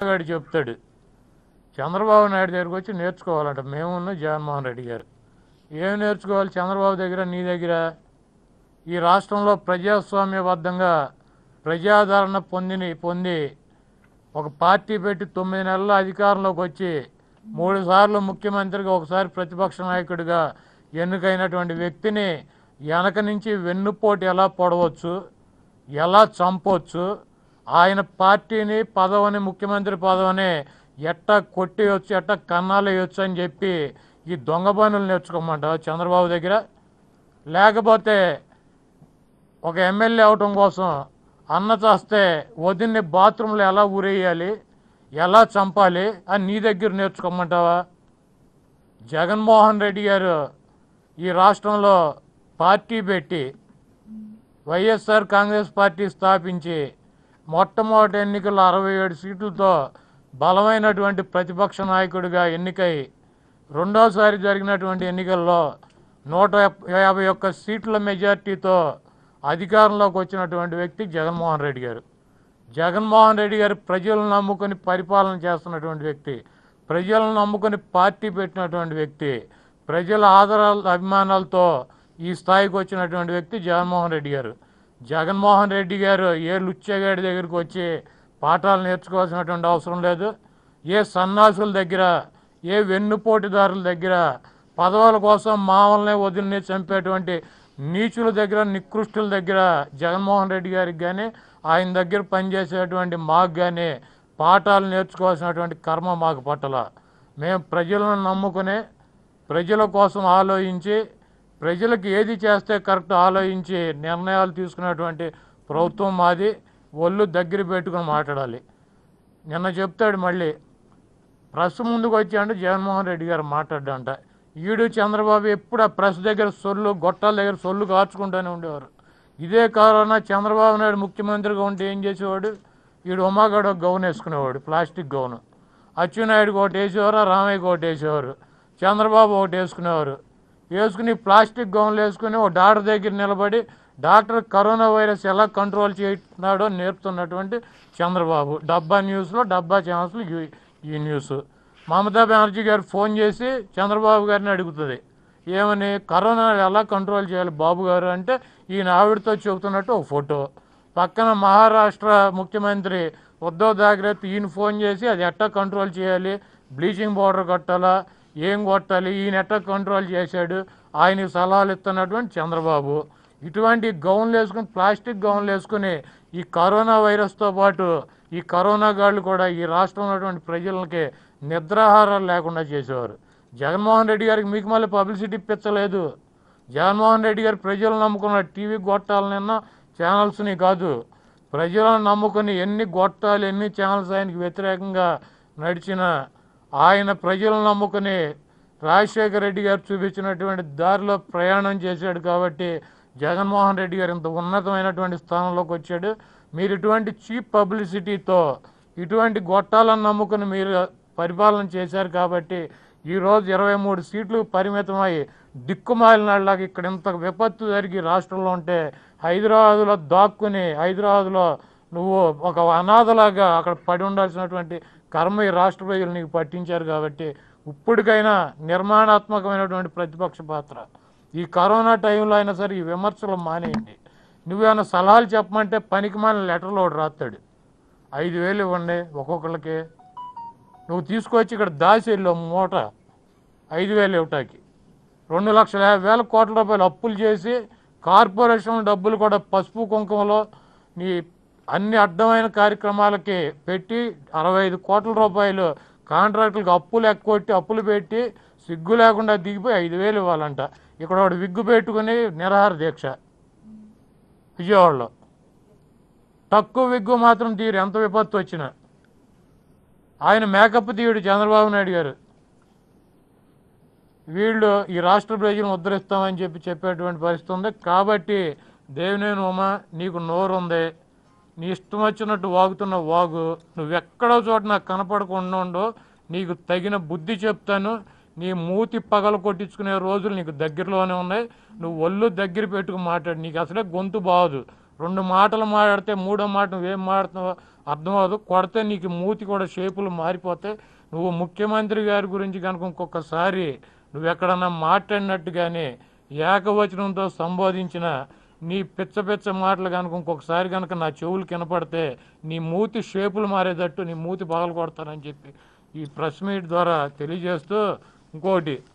గారు చెప్తాడు చంద్రబాబు నాయుడు దగ్గరికి వచ్చి నేర్చుకోవాలంట మేమున్న జగన్మోహన్ రెడ్డి గారు ఏం నేర్చుకోవాలి చంద్రబాబు దగ్గర నీ దగ్గర ఈ రాష్ట్రంలో ప్రజాస్వామ్యబద్ధంగా ప్రజాదరణ పొందిని పొంది ఒక పార్టీ పెట్టి తొమ్మిది నెలల అధికారంలోకి వచ్చి మూడు సార్లు ముఖ్యమంత్రిగా ఒకసారి ప్రతిపక్ష నాయకుడిగా ఎన్నికైనటువంటి వ్యక్తిని వెనక నుంచి వెన్నుపోటు ఎలా పొడవచ్చు ఎలా చంపొచ్చు ఆయన పార్టీని పదవిని ముఖ్యమంత్రి పదవిని ఎట్టా కొట్టేయచ్చు ఎట్టా కన్నాలేయచ్చు అని చెప్పి ఈ దొంగ పనులు నేర్చుకోమంటావా చంద్రబాబు దగ్గర లేకపోతే ఒక ఎమ్మెల్యే అవటం కోసం అన్న చేస్తే వదిన్ని బాత్రూంలో ఎలా ఊరేయాలి ఎలా చంపాలి అని నీ దగ్గర నేర్చుకోమంటావా జగన్మోహన్ రెడ్డి గారు ఈ రాష్ట్రంలో పార్టీ పెట్టి వైఎస్ఆర్ కాంగ్రెస్ పార్టీ స్థాపించి మొట్టమొదటి ఎన్నికల్లో అరవై ఏడు సీట్లతో బలమైనటువంటి ప్రతిపక్ష నాయకుడిగా ఎన్నికై రెండోసారి జరిగినటువంటి ఎన్నికల్లో నూట యాభ- యాభై ఒక్క సీట్ల మెజార్టీతో అధికారంలోకి వచ్చినటువంటి వ్యక్తి జగన్మోహన్ రెడ్డి గారు జగన్మోహన్ రెడ్డి గారు ప్రజలను నమ్ముకొని పరిపాలన చేస్తున్నటువంటి వ్యక్తి ప్రజలను నమ్ముకొని పార్టీ పెట్టినటువంటి వ్యక్తి ప్రజల ఆదరాల అభిమానాలతో ఈ స్థాయికి వచ్చినటువంటి వ్యక్తి జగన్మోహన్ రెడ్డి గారు జగన్మోహన్ రెడ్డి గారు ఏ లుచ్చగాడి దగ్గరికి వచ్చి పాఠాలు నేర్చుకోవాల్సినటువంటి అవసరం లేదు ఏ సన్నాసుల దగ్గర ఏ వెన్నుపోటుదారుల దగ్గర పదవుల కోసం మామల్ని వదిలిని చంపేటువంటి నీచుల దగ్గర నికృష్టుల దగ్గర జగన్మోహన్ రెడ్డి గారికి కానీ ఆయన దగ్గర పనిచేసేటువంటి మాకు కానీ పాఠాలు నేర్చుకోవాల్సినటువంటి కర్మ మాకు పట్టల మేము ప్రజలను నమ్ముకుని ప్రజల కోసం ఆలోచించి ప్రజలకు ఏది చేస్తే కరెక్ట్ ఆలోచించి నిర్ణయాలు తీసుకున్నటువంటి ప్రభుత్వం మాది ఒళ్ళు దగ్గర పెట్టుకుని మాట్లాడాలి నిన్న చెప్తాడు మళ్ళీ ప్రెస్ ముందుకు వచ్చాడు జగన్మోహన్ రెడ్డి గారు మాట్లాడంట ఈడు చంద్రబాబు ఎప్పుడు ఆ ప్రెస్ దగ్గర సొల్లు గొట్టాల దగ్గర సొల్లు కార్చుకుంటూనే ఉండేవారు ఇదే కరోనా చంద్రబాబు నాయుడు ముఖ్యమంత్రిగా ఉంటే ఏం చేసేవాడు ఈడు ఉమాగడ ఒక గౌన్ వేసుకునేవాడు ప్లాస్టిక్ గౌను అచ్చెన్నాయుడుకి ఒకటి వేసేవారు రామయ్యకి ఒకటి వేసేవారు చంద్రబాబు ఒకటి వేసుకునేవారు వేసుకుని ప్లాస్టిక్ గౌన్లు వేసుకుని ఒక డాక్టర్ దగ్గర నిలబడి డాక్టర్ కరోనా వైరస్ ఎలా కంట్రోల్ చేస్తున్నాడో నేర్పుతున్నటువంటి చంద్రబాబు డబ్బా న్యూస్లో డబ్బా ఛానల్స్లో ఈ- ఈ న్యూస్ మమతా బెనర్జీ గారు ఫోన్ చేసి చంద్రబాబు గారిని అడుగుతుంది ఏమని కరోనా ఎలా కంట్రోల్ చేయాలి బాబు గారు అంటే ఈయన ఆవిడతో చెబుతున్నట్టు ఒక ఫోటో పక్కన మహారాష్ట్ర ముఖ్యమంత్రి ఉద్ధవ్ థాకరే ఈయన ఫోన్ చేసి అది ఎట్టా కంట్రోల్ చేయాలి బ్లీచింగ్ పౌడర్ కొట్టాలా ఏం కొట్టాలి ఈయన ఎట్టా కంట్రోల్ చేశాడు ఆయనకి సలహాలు ఇస్తున్నటువంటి చంద్రబాబు ఇటువంటి గౌన్లు వేసుకుని ప్లాస్టిక్ గౌన్లు వేసుకుని ఈ కరోనా వైరస్తో పాటు ఈ కరోనా గాళ్ళు కూడా ఈ రాష్ట్రంలో ఉన్నటువంటి ప్రజలకి నిద్రాహారాలు లేకుండా చేసేవారు జగన్మోహన్ రెడ్డి గారికి మీకు మళ్ళీ పబ్లిసిటీ ఇప్పించలేదు జగన్మోహన్ రెడ్డి గారు ప్రజలు నమ్ముకున్న టీవీ గొట్టాలనిన్న ఛానల్స్ని కాదు ప్రజలను నమ్ముకుని ఎన్ని గొట్టాలు ఎన్ని ఛానల్స్ ఆయనకి వ్యతిరేకంగా నడిచిన ఆయన ప్రజలను నమ్ముకుని రాజశేఖర రెడ్డి గారు చూపించినటువంటి దారిలో ప్రయాణం చేశాడు కాబట్టి జగన్మోహన్ రెడ్డి గారు ఇంత ఉన్నతమైనటువంటి స్థానంలోకి వచ్చాడు మీరు ఇటువంటి చీప్ పబ్లిసిటీతో ఇటువంటి గొట్టాలను నమ్ముకుని మీరు పరిపాలన చేశారు కాబట్టి ఈరోజు ఇరవై మూడు సీట్లు పరిమితమై దిక్కుమాలినాళ్ళకి ఇక్కడ ఇంత విపత్తు జరిగి రాష్ట్రంలో ఉంటే హైదరాబాదులో దాక్కుని హైదరాబాదులో నువ్వు ఒక అనాథలాగా అక్కడ పడి ఉండాల్సినటువంటి కర్మ ఈ రాష్ట్ర ప్రజలు నీకు పట్టించారు కాబట్టి ఇప్పటికైనా నిర్మాణాత్మకమైనటువంటి ప్రతిపక్ష పాత్ర ఈ కరోనా టైంలో అయినా సరే ఈ విమర్శలు మానేయండి నువ్వేమైనా సలహాలు చెప్పమంటే పనికి మాలిన లెటర్లో ఒకటి రాస్తాడు ఐదు వేలు ఇవ్వండి ఒక్కొక్కళ్ళకి నువ్వు తీసుకొచ్చి ఇక్కడ దాసి వెళ్ళావు మూట ఐదు వేలు ఇవ్వటానికి రెండు లక్షల యాభై వేల కోట్ల రూపాయలు అప్పులు చేసి కార్పొరేషన్ డబ్బులు కూడా పసుపు కుంకుమలో నీ అన్ని అడ్డమైన కార్యక్రమాలకి పెట్టి అరవై ఐదు కోట్ల రూపాయలు కాంట్రాక్టులకు అప్పులు ఎక్కొట్టి అప్పులు పెట్టి సిగ్గు లేకుండా దిగిపోయి ఐదు వేలు ఇవ్వాలంట ఇక్కడ ఒకడు విగ్గు పెట్టుకుని నిరాహార దీక్ష విజయవాడలో తక్కువ విగ్గు మాత్రం తీరు ఎంత విపత్తు వచ్చినా ఆయన మేకప్ తీయుడు చంద్రబాబు నాయుడు గారు వీళ్ళు ఈ రాష్ట్ర ప్రజలను ఉద్ధరిస్తామని చెప్పి చెప్పేటువంటి పరిస్థితి ఉంది కాబట్టి దేవినేని ఉమ నీకు నోరు ఉంది నీ ఇష్టం వచ్చినట్టు వాగుతున్న వాగు నువ్వెక్కడో చోట నాకు కనపడకుండా ఉండు నీకు తగిన బుద్ధి చెప్తాను నీ మూతి పగల కొట్టించుకునే రోజులు నీకు దగ్గరలోనే ఉన్నాయి నువ్వు ఒళ్ళు దగ్గర పెట్టుకుని మాట్లాడు నీకు అసలే గొంతు బాగోదు రెండు మాటలు మాట్లాడితే మూడో మాట నువ్వేం మాట్లాడుతున్నావో అర్థమవుదు కొడితే నీకు మూతి కూడా షేపులు మారిపోతే నువ్వు ముఖ్యమంత్రి గారి గురించి కనుక ఇంకొకసారి నువ్వు ఎక్కడన్నా మాట్లాడినట్టుగానే ఏకవచనంతో సంబోధించిన నీ పిచ్చ పిచ్చ మాటలు కనుక ఇంకొకసారి కనుక నా చెవులు కనపడితే నీ మూతి షేపులు మారేటట్టు నీ మూతి పగలు కొడతానని చెప్పి ఈ ప్రెస్ మీట్ ద్వారా తెలియజేస్తూ ఇంకోటి